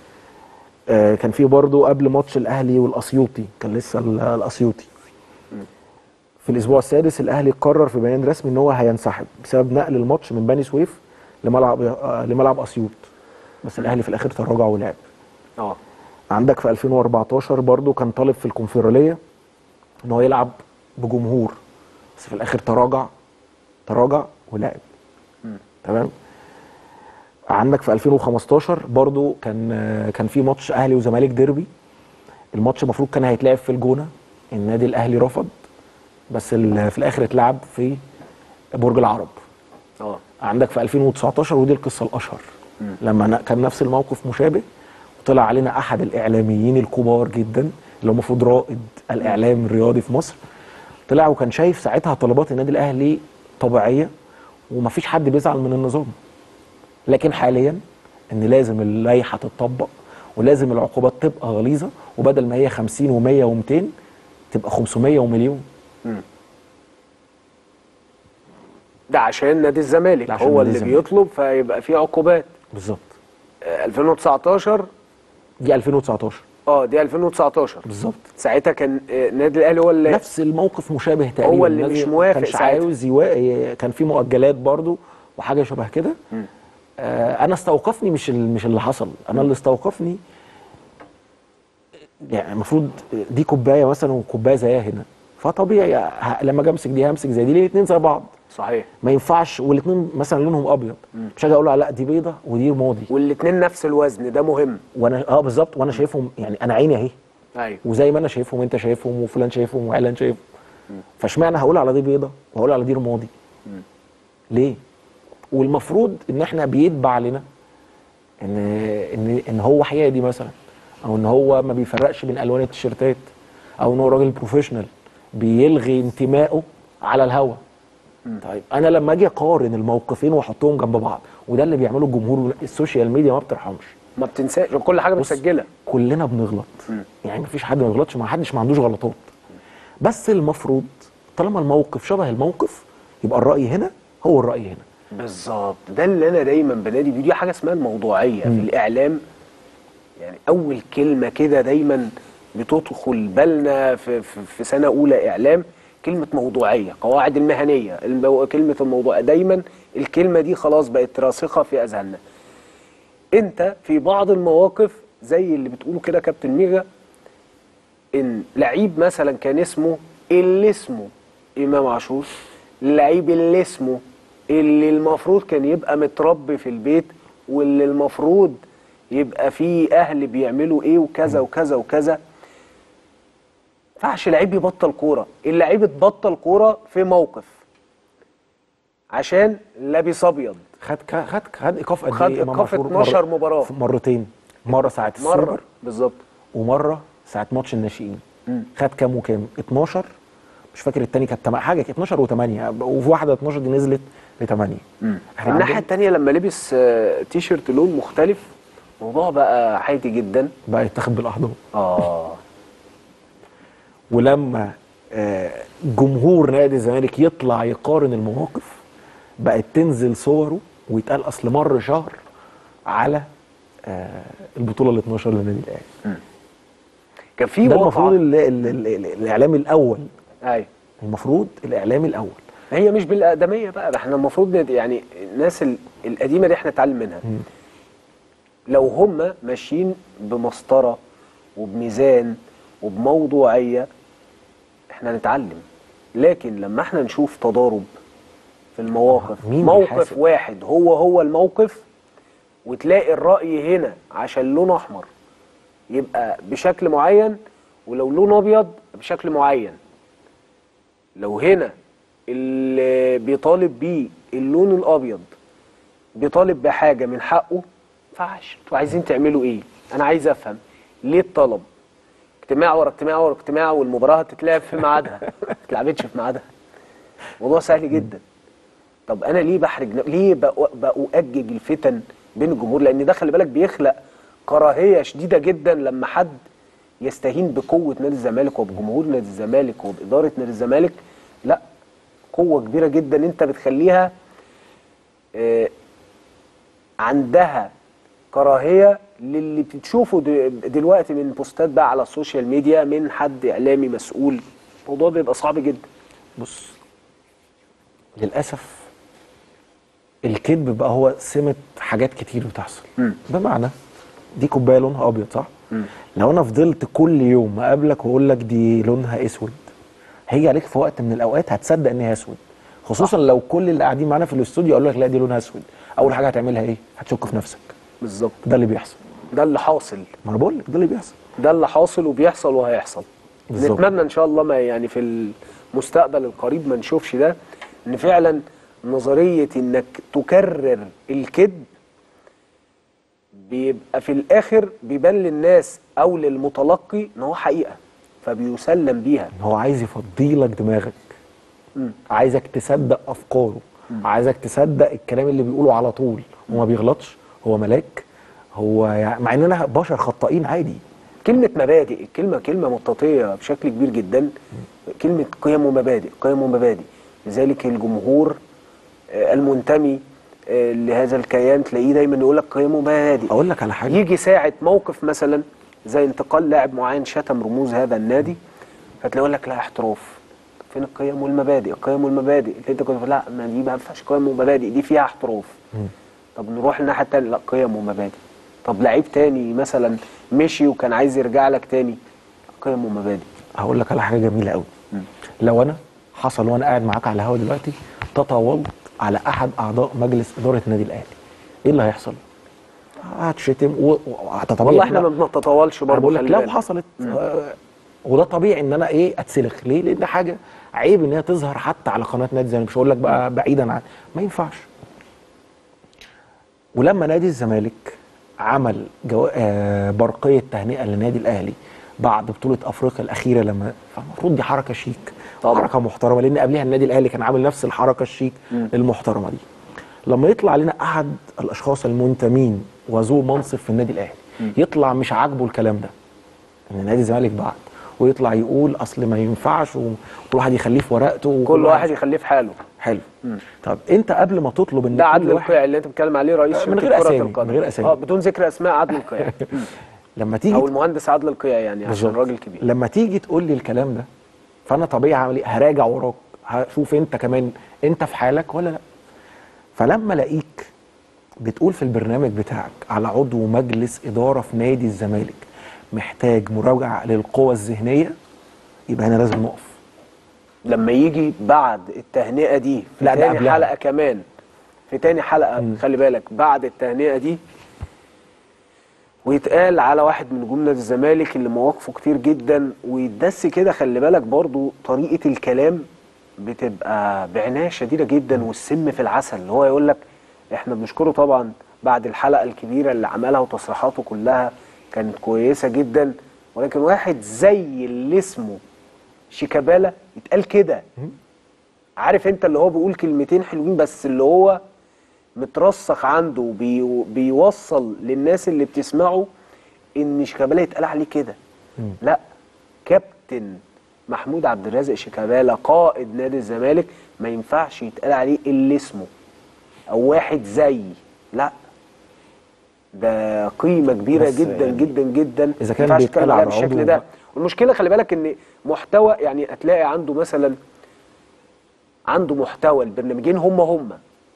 آه، كان في برضه قبل ماتش الاهلي والاسيوطي كان لسه ال- الاسيوطي في الاسبوع السادس الاهلي قرر في بيان رسمي ان هو هينسحب بسبب نقل الماتش من بني سويف لملعب آه، لملعب اسيوط بس الاهلي في الاخر تراجع ولعب اه عندك في 2014 برضو كان طالب في الكونفدراليه ان هو يلعب بجمهور بس في الاخر تراجع تراجع ولعب تمام عندك في 2015 برضو كان آه، كان في ماتش اهلي وزمالك ديربي الماتش المفروض كان هيتلعب في الجونه النادي الاهلي رفض بس ال- في الاخر اتلعب في برج العرب اه عندك في 2019 ودي القصه الاشهر لما ن- كان نفس الموقف مشابه وطلع علينا احد الاعلاميين الكبار جدا اللي هو المفروض رائد الاعلام الرياضي في مصر طلع وكان شايف ساعتها طلبات النادي الاهلي طبيعيه ومفيش حد بيزعل من النظام لكن حاليا ان لازم اللائحه تتطبق ولازم العقوبات تبقى غليظه وبدل ما هي 50 و100 و200 تبقى 500 ومليون ده عشان نادي الزمالك ده عشان هو نادي اللي الزمالك. بيطلب فيبقى في عقوبات بالظبط آه، 2019 دي 2019 اه دي 2019 بالظبط ساعتها كان آه، النادي الاهلي هو اللي نفس الموقف مشابه تقريبا هو اللي النادي مش موافق كانش ساعتها. عاوز يوا... كان في مؤجلات برضو وحاجه شبه كده آه انا استوقفني مش ال... مش اللي حصل انا اللي استوقفني يعني المفروض دي كوبايه مثلا وكوبايه زيها هنا فطبيعي ه... لما اجي امسك دي همسك زي دي ليه الاثنين زي بعض صحيح ما ينفعش والاثنين مثلا لونهم ابيض مش هاجي اقول له لا دي بيضه ودي رمادي والاثنين نفس الوزن ده مهم وانا اه بالظبط وانا شايفهم يعني انا عيني اهي ايوه وزي ما انا شايفهم انت شايفهم وفلان شايفهم وعلان شايفهم فاشمعنى هقول على دي بيضه وهقول على دي رمادي ليه والمفروض ان احنا بيتبع لنا ان ان ان هو حيادي مثلا او ان هو ما بيفرقش بين الوان التيشيرتات او ان هو راجل بروفيشنال بيلغي انتمائه على الهوا طيب انا لما اجي اقارن الموقفين واحطهم جنب بعض وده اللي بيعمله الجمهور السوشيال ميديا ما بترحمش ما بتنساش كل حاجه بص، متسجله كلنا بنغلط يعني مفيش حد ما بيغلطش ما حدش ما عندوش غلطات بس المفروض طالما الموقف شبه الموقف يبقى الرأي هنا هو الرأي هنا بالظبط ده اللي انا دايما بنادي بيه دي حاجه اسمها الموضوعيه في الاعلام يعني اول كلمه كده دايما بتدخل بالنا في, في, في سنه اولى اعلام كلمه موضوعيه قواعد المهنيه المو... كلمه الموضوع دايما الكلمه دي خلاص بقت راسخه في اذهاننا انت في بعض المواقف زي اللي بتقوله كده كابتن ميغا ان لعيب مثلا كان اسمه اللي اسمه امام عاشور اللعيب اللي اسمه اللي المفروض كان يبقى متربي في البيت واللي المفروض يبقى فيه اهل بيعملوا ايه وكذا وكذا وكذا ينفعش لعيب يبطل كوره اللعيب اتبطل كوره في موقف عشان لابس ابيض خد ك- خد خد ايقاف قد خد ايه إمام إيقاف عاشور؟ 12 مرة- مباراة. مرتين مره ساعه السوبر مره بالظبط ومره ساعه ماتش الناشئين خد كام وكام 12 مش فاكر التاني كانت تم- حاجه كانت 12 و8 وفي واحده 12 دي نزلت ل 8 احنا الناحيه عندنا التانيه لما لبس آه، تيشيرت لون مختلف الموضوع بقى عادي جدا بقى يتاخد بالاحضان اه ولما آه، جمهور نادي الزمالك يطلع يقارن المواقف بقت تنزل صوره ويتقال اصل مر شهر على آه، البطوله ال 12 للنادي الاهلي كان في ده واقعة- المفروض ال- ال- ال- ال- الاعلامي الاول ايوه المفروض الاعلامي الاول هي مش بالاقدميه بقى ده احنا المفروض ند- يعني الناس ال- القديمه دي احنا نتعلم منها لو هم ماشيين بمسطره وبميزان وبموضوعيه احنا نتعلم لكن لما احنا نشوف تضارب في المواقف مين موقف بيحاسب؟ واحد هو هو الموقف وتلاقي الرأي هنا عشان لون احمر يبقى بشكل معين ولو لون ابيض بشكل معين لو هنا اللي بيطالب بيه اللون الابيض بيطالب بحاجه من حقه ما ينفعش انتوا عايزين تعملوا ايه انا عايز افهم ليه الطلب اجتماع ورا اجتماع ورا اجتماع والمباراه هتتلعب في ميعادها ما اتلعبتش في ميعادها موضوع سهل جدا طب انا ليه بحرج ن- ليه بأ- بأؤجج الفتن بين الجمهور لان ده خلي بالك بيخلق كراهيه شديده جدا لما حد يستهين بقوه نادي الزمالك وبجمهور نادي الزمالك وباداره نادي الزمالك لا قوه كبيره جدا انت بتخليها آه، عندها كراهيه للي بتشوفه د- دلوقتي من بوستات بقى على السوشيال ميديا من حد اعلامي مسؤول الموضوع بيبقى صعب جدا بص للاسف الكذب بقى هو سمه حاجات كتير بتحصل مم. بمعنى دي كوبايه لونها ابيض صح مم. لو انا فضلت كل يوم اقابلك واقول لك دي لونها اسود هيجي عليك في وقت من الاوقات هتصدق ان هي اسود خصوصا لو كل اللي قاعدين معانا في الاستوديو قالوا لك لا دي لونها اسود اول حاجه هتعملها ايه هتشك في نفسك بالظبط ده اللي بيحصل ده اللي حاصل ما انا بقول لك ده اللي بيحصل ده اللي حاصل وبيحصل وهيحصل بالظبط. نتمنى ان شاء الله ما يعني في المستقبل القريب ما نشوفش ده ان فعلا نظريه انك تكرر الكذب بيبقى في الاخر بيبان للناس او للمتلقي ان هو حقيقه فبيسلم بيها هو عايز يفضيلك دماغك مم. عايزك تصدق افكاره عايزك تصدق الكلام اللي بيقوله على طول هو ما بيغلطش هو ملاك هو يعني مع اننا بشر خطائين عادي كلمة مبادئ الكلمة كلمة مطاطية بشكل كبير جدا كلمة قيم ومبادئ قيم ومبادئ لذلك الجمهور آه، المنتمي آه، لهذا الكيان تلاقيه دايما يقول لك قيم ومبادئ اقول لك على حاجه يجي ساعة موقف مثلا زي انتقال لاعب معين شتم رموز هذا النادي فتلاقيه يقول لك لا احتراف فين القيم والمبادئ القيم والمبادئ اللي انت كنت لا ما دي ما ينفعش قيم ومبادئ دي فيها احتراف طب نروح الناحيه التانيه لا قيم ومبادئ طب لعيب تاني مثلا مشي وكان عايز يرجع لك تاني قيم ومبادئ هقول لك على حاجه جميله قوي لو انا حصل وانا قاعد معاك على الهوا دلوقتي تطاولت على احد اعضاء مجلس اداره النادي الاهلي ايه اللي هيحصل هتشتم و- وهتتطاول والله احنا ما بنتطاولش انا برضه بقول لك خلي لو بالك. حصلت آه، وده طبيعي ان انا ايه اتسلخ ليه لان ده حاجه عيب ان هي تظهر حتى على قناه نادي الزمالك مش هقول لك بقى بعيدا عن ما ينفعش ولما نادي الزمالك عمل جو... آه برقيه تهنئه للنادي الاهلي بعد بطوله افريقيا الاخيره لما فالمفروض دي حركه شيك طبعا. حركه محترمه لان قبلها النادي الاهلي كان عامل نفس الحركه الشيك المحترمه دي لما يطلع لنا احد الاشخاص المنتمين وذو منصب في النادي الاهلي يطلع مش عاجبه الكلام ده ان نادي الزمالك بعد ويطلع يقول اصل ما ينفعش وكل واحد يخليه في ورقته وكل كل واحد يخليه في حاله حلو طب انت قبل ما تطلب ان ده كل عدل واحد القيع اللي انت بتتكلم عليه رئيس من شركة غير كرة أسامي، القدم. من غير أسامي. اه بدون ذكر اسماء عدل القيع لما تيجي او المهندس عدل القيع يعني عشان بالظبط. راجل كبير لما تيجي تقول لي الكلام ده فانا طبيعي هعمل ايه هراجع وراك هشوف انت كمان انت في حالك ولا لا فلما الاقيك بتقول في البرنامج بتاعك على عضو مجلس اداره في نادي الزمالك محتاج مراجعه للقوى الذهنيه يبقى هنا لازم نقف لما يجي بعد التهنئه دي في لا، ده تاني قبلها. حلقه كمان في تاني حلقه خلي بالك بعد التهنئه دي ويتقال على واحد من نجوم نادي الزمالك اللي مواقفه كتير جدا ويتدس كده خلي بالك برضو طريقه الكلام بتبقى بعنايه شديده جدا والسم في العسل اللي هو يقول لك احنا بنشكره طبعا بعد الحلقه الكبيره اللي عملها وتصريحاته كلها كانت كويسه جدا ولكن واحد زي اللي اسمه شيكابالا يتقال كده عارف انت اللي هو بيقول كلمتين حلوين بس اللي هو مترسخ عنده وبي بيوصل للناس اللي بتسمعه ان شيكابالا يتقال عليه كده لا كابتن محمود عبد الرازق شيكابالا قائد نادي الزمالك ما ينفعش يتقال عليه اللي اسمه او واحد زي لا ده قيمه كبيره بس جدا يعني جدا جدا إذا كان ما ينفعش بيتقال تتكلم عليها على بالشكل عضو ده بقى. والمشكله خلي بالك ان محتوى يعني هتلاقي عنده مثلا عنده محتوى البرنامجين هم هم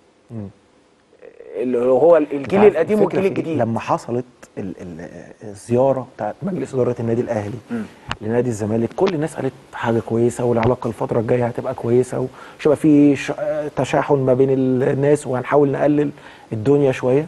اللي هو الجيل عارف القديم الفكرة والجيل في إيه؟ الجديد لما حصلت ال- ال- الزياره بتاعت مجلس اداره النادي الاهلي لنادي الزمالك كل الناس قالت حاجه كويسه والعلاقه الفتره الجايه هتبقى كويسه ومش هيبقى في ش- تشاحن ما بين الناس وهنحاول نقلل الدنيا شويه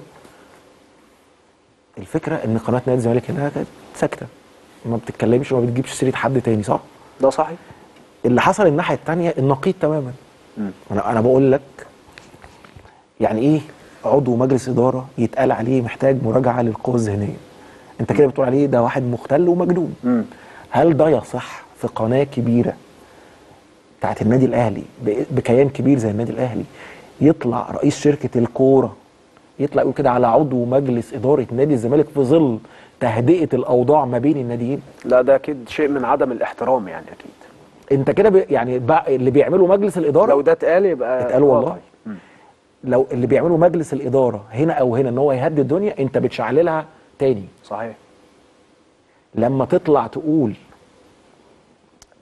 الفكره ان قناه نادي الزمالك هنا كانت ساكته ما بتتكلمش وما بتجيبش سيره حد تاني صح؟ ده صحيح اللي حصل الناحيه الثانيه النقيض تماما انا انا بقول لك يعني ايه عضو مجلس اداره يتقال عليه محتاج مراجعه للقوى الذهنيه انت كده بتقول عليه ده واحد مختل ومجنون مم. هل ده يصح في قناه كبيره بتاعت النادي الاهلي ب- بكيان كبير زي النادي الاهلي يطلع رئيس شركه الكوره يطلع يقول كده على عضو مجلس اداره نادي الزمالك في ظل تهدئه الاوضاع ما بين الناديين لا ده اكيد شيء من عدم الاحترام يعني اكيد انت كده بي يعني بقى- اللي بيعمله مجلس الاداره لو ده اتقال يبقى اتقال والله واقعي. مم. لو اللي بيعمله مجلس الاداره هنا او هنا ان هو يهدي الدنيا انت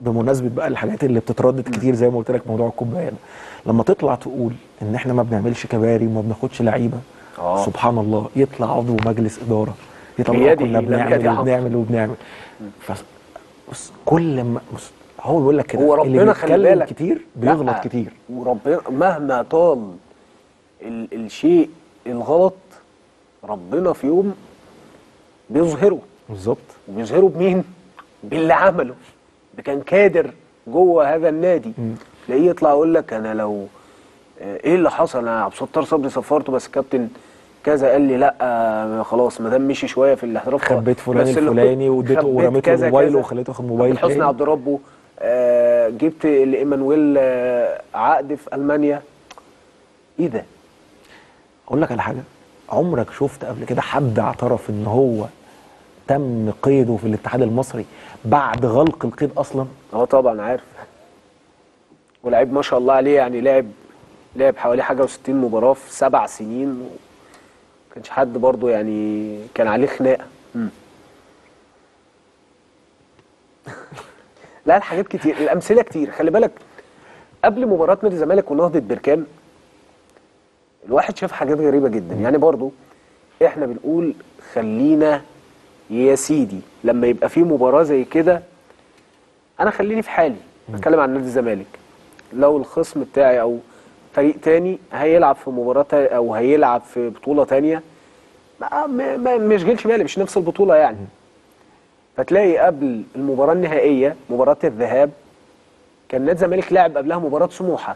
بمناسبه بقى الحاجات اللي بتتردد كتير زي ما قلت لك موضوع الكوبايه ده لما تطلع تقول ان احنا ما بنعملش كباري وما بناخدش لعيبه آه. سبحان الله يطلع عضو مجلس اداره يطلع بيده كنا لم بنعمل يده. وبنعمل وبنعمل ف بص كل ما بص هو بيقول لك كده هو اللي ربنا خلي بيتكلم بالك كتير لا، بيغلط كتير وربنا مهما طال ال الشيء الغلط ربنا في يوم بيظهره بالظبط وبيظهره بمين؟ باللي عمله ده كان كادر جوه هذا النادي تلاقيه يطلع يقول لك انا لو آه، ايه اللي حصل انا عبد الستار صبري سفرته بس كابتن كذا قال لي لا آه، خلاص ما دام مشي شويه في الاحتراف خبيت فلان بس اللي الفلاني كنت- واديته خبيت ورميته كذا الموبايل كذا. وخليته ياخد موبايل حسني تاني. عبد ربه آه، جبت لايمانويل آه، عقد في المانيا ايه ده؟ اقول لك على حاجه عمرك شفت قبل كده حد اعترف ان هو تم قيده في الاتحاد المصري بعد غلق القيد اصلا اه طبعا عارف ولعيب ما شاء الله عليه يعني لعب لعب حوالي حاجه و60 مباراه في سبع سنين و... كانش حد برضه يعني كان عليه خناقه مم. لا الحاجات كتير الامثله كتير خلي بالك قبل مباراه نادي الزمالك ونهضه بركان الواحد شاف حاجات غريبه جدا يعني برضه احنا بنقول خلينا يا سيدي لما يبقى في مباراه زي كده انا خليني في حالي بتكلم عن نادي الزمالك لو الخصم بتاعي او فريق تاني هيلعب في مباراه تا- او هيلعب في بطوله تانية ما ما- ما ما يشغلش بالي مش نفس البطوله يعني فتلاقي قبل المباراه النهائيه مباراه الذهاب كان نادي الزمالك لعب قبلها مباراه سموحه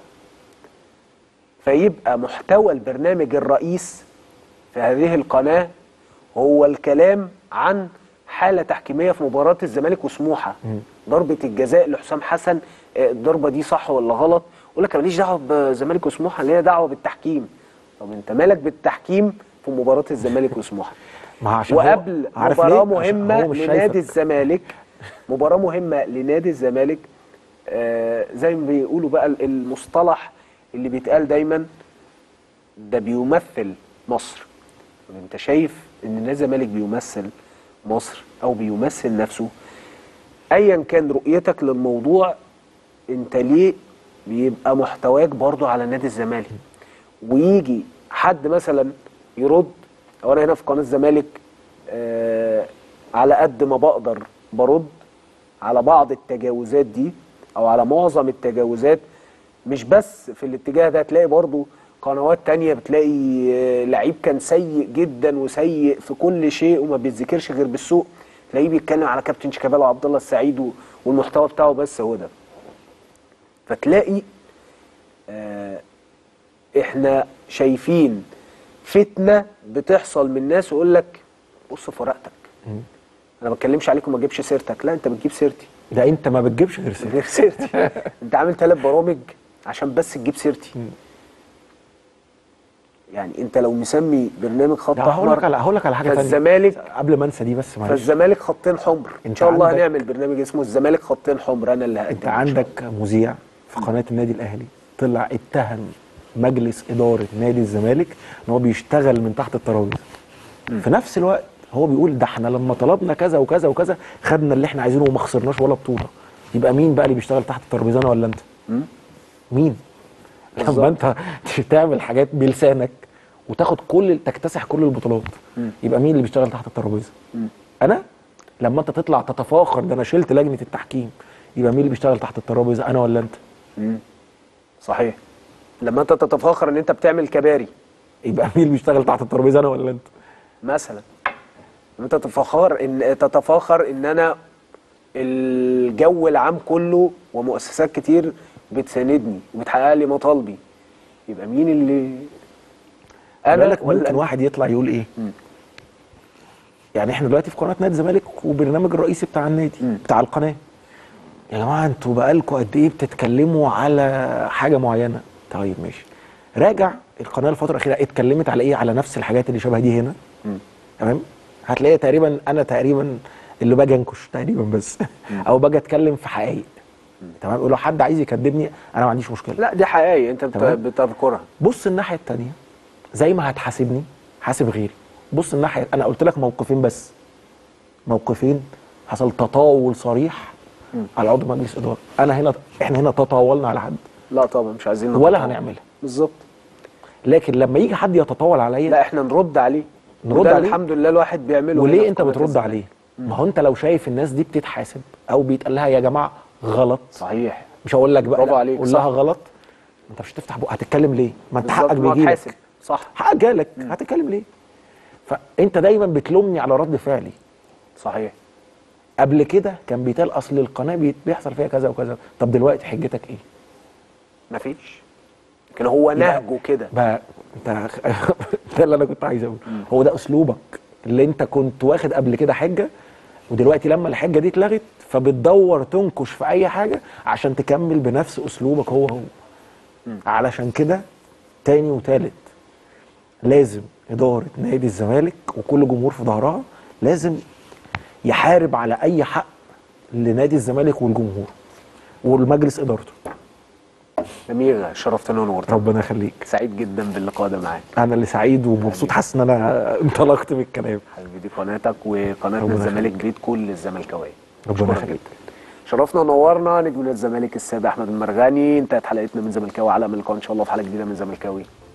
فيبقى محتوى البرنامج الرئيس في هذه القناه هو الكلام عن حاله تحكيميه في مباراه الزمالك وسموحه ضربه الجزاء لحسام حسن آه، الضربه دي صح ولا غلط يقول لك أنا ماليش دعوه بالزمالك وسموحه ليا دعوه بالتحكيم طب انت مالك بالتحكيم في مباراه الزمالك وسموحه ما عشان هو- وقبل عارف مباراه ليه؟ عشان مهمه هو مش لنادي شايفك. الزمالك مباراه مهمه لنادي الزمالك آه زي ما بيقولوا بقى المصطلح اللي بيتقال دايما ده بيمثل مصر طب انت شايف ان نادي الزمالك بيمثل مصر او بيمثل نفسه ايا كان رؤيتك للموضوع انت ليه بيبقى محتواك برضو على نادي الزمالك ويجي حد مثلا يرد او انا هنا في قناه الزمالك آه على قد ما بقدر برد على بعض التجاوزات دي او على معظم التجاوزات مش بس في الاتجاه ده تلاقي برضو قنوات تانية بتلاقي آه، لعيب كان سيء جدا وسيء في كل شيء وما بيتذكرش غير بالسوء تلاقيه بيتكلم على كابتن شيكابالا وعبد الله السعيد و- والمحتوى بتاعه بس هو ده فتلاقي آه احنا شايفين فتنه بتحصل من ناس يقول لك بص في ورقتك انا ما بتكلمش عليك وما اجيبش سيرتك لا انت بتجيب سيرتي ده انت ما بتجيبش غير سيرة غير سيرتي انت عامل ثلاث برامج عشان بس تجيب سيرتي يعني انت لو مسمي برنامج خط لا هقول لك على احمر هقول لك على حاجه ثانيه فالزمالك قبل ما انسى دي بس معلش فالزمالك خطين حمر ان انت شاء الله عندك- هنعمل برنامج اسمه الزمالك خطين حمر انا اللي هقدمه انت إن شاء الله. عندك مذيع في قناه النادي الاهلي طلع اتهم مجلس اداره نادي الزمالك ان هو بيشتغل من تحت الترابيزه في نفس الوقت هو بيقول ده احنا لما طلبنا كذا وكذا وكذا خدنا اللي احنا عايزينه وما خسرناش ولا بطوله يبقى مين بقى اللي بيشتغل تحت الترابيزه انا ولا انت مين بالظبط. لما انت تعمل حاجات بلسانك وتاخد كل تكتسح كل البطولات يبقى مين اللي بيشتغل تحت الترابيزه انا لما انت تطلع تتفاخر ده انا شلت لجنه التحكيم يبقى مين اللي بيشتغل تحت الترابيزه انا ولا انت صحيح لما انت تتفاخر ان انت بتعمل كباري يبقى مين اللي بيشتغل تحت الترابيزه انا ولا انت مثلا لما انت تتفاخر ان تتفاخر ان انا الجو العام كله ومؤسسات كتير بتساندني وبتحقق لي مطالبي يبقى مين اللي انا انا لك ممكن واحد يطلع يقول ايه يعني احنا دلوقتي في قناه نادي الزمالك وبرنامج الرئيسي بتاع النادي بتاع القناه يا جماعه انتوا بقالكوا قد ايه بتتكلموا على حاجه معينه طيب ماشي راجع القناه الفتره الاخيره اتكلمت على ايه على نفس الحاجات اللي شبه دي هنا تمام هتلاقي تقريبا انا تقريبا اللي باجي انكش تقريبا بس او باجي اتكلم في حقائق تمام ولو حد عايز يكذبني انا ما عنديش مشكله لا دي حقيقي انت بت- تمام. بتذكرها بص الناحيه التانية زي ما هتحاسبني حاسب غيري بص الناحيه انا قلت لك موقفين بس موقفين حصل تطاول صريح على عضو مجلس اداره انا هنا احنا هنا تطاولنا على حد لا طبعا مش عايزين ولا نتطاول. هنعملها. بالظبط لكن لما يجي حد يتطاول عليا لا احنا نرد عليه نرد وده عليه؟ الحمد لله الواحد بيعمله هنا وليه في انت قناة بترد الزمالك. عليه ما هو انت لو شايف الناس دي بتتحاسب او بيتقال لها يا جماعه غلط صحيح مش هقول لك بقى برافو لا، عليك، قول صح. لها غلط انت مش هتفتح بقى هتتكلم ليه ما انت بالظبط، حقك ما هو بيجي اتحاسب. لك صح حقك جالك هتتكلم ليه فانت دايما بتلومني على رد فعلي صحيح قبل كده كان بيتقال اصل القناه بيت- بيحصل فيها كذا وكذا طب دلوقتي حجتك ايه مفيش لكن هو نهجه كده بقى انت ده اللي انا كنت عايز اقوله هو ده اسلوبك اللي انت كنت واخد قبل كده حجه ودلوقتي لما الحجه دي اتلغت فبتدور تنكش في اي حاجه عشان تكمل بنفس اسلوبك هو هو علشان كده تاني وتالت لازم اداره نادي الزمالك وكل جمهور في ظهرها لازم يحارب على اي حق لنادي الزمالك والجمهور والمجلس ادارته امير شرفتنا ونورتنا ربنا يخليك سعيد جدا باللقاء ده معاك انا اللي سعيد ومبسوط حاسس ان انا انطلقت بالكلام حبيبي دي قناتك وقناه ربنا الزمالك يخليك. بيت كل الزملكاويه ربنا أشكرك يخليك. جداً. شرفنا ونورنا نجم نادي الزمالك السابق احمد المرغني انتهت حلقتنا من زملكاوي على من اللقاء ان شاء الله في حلقه جديده من زملكاوي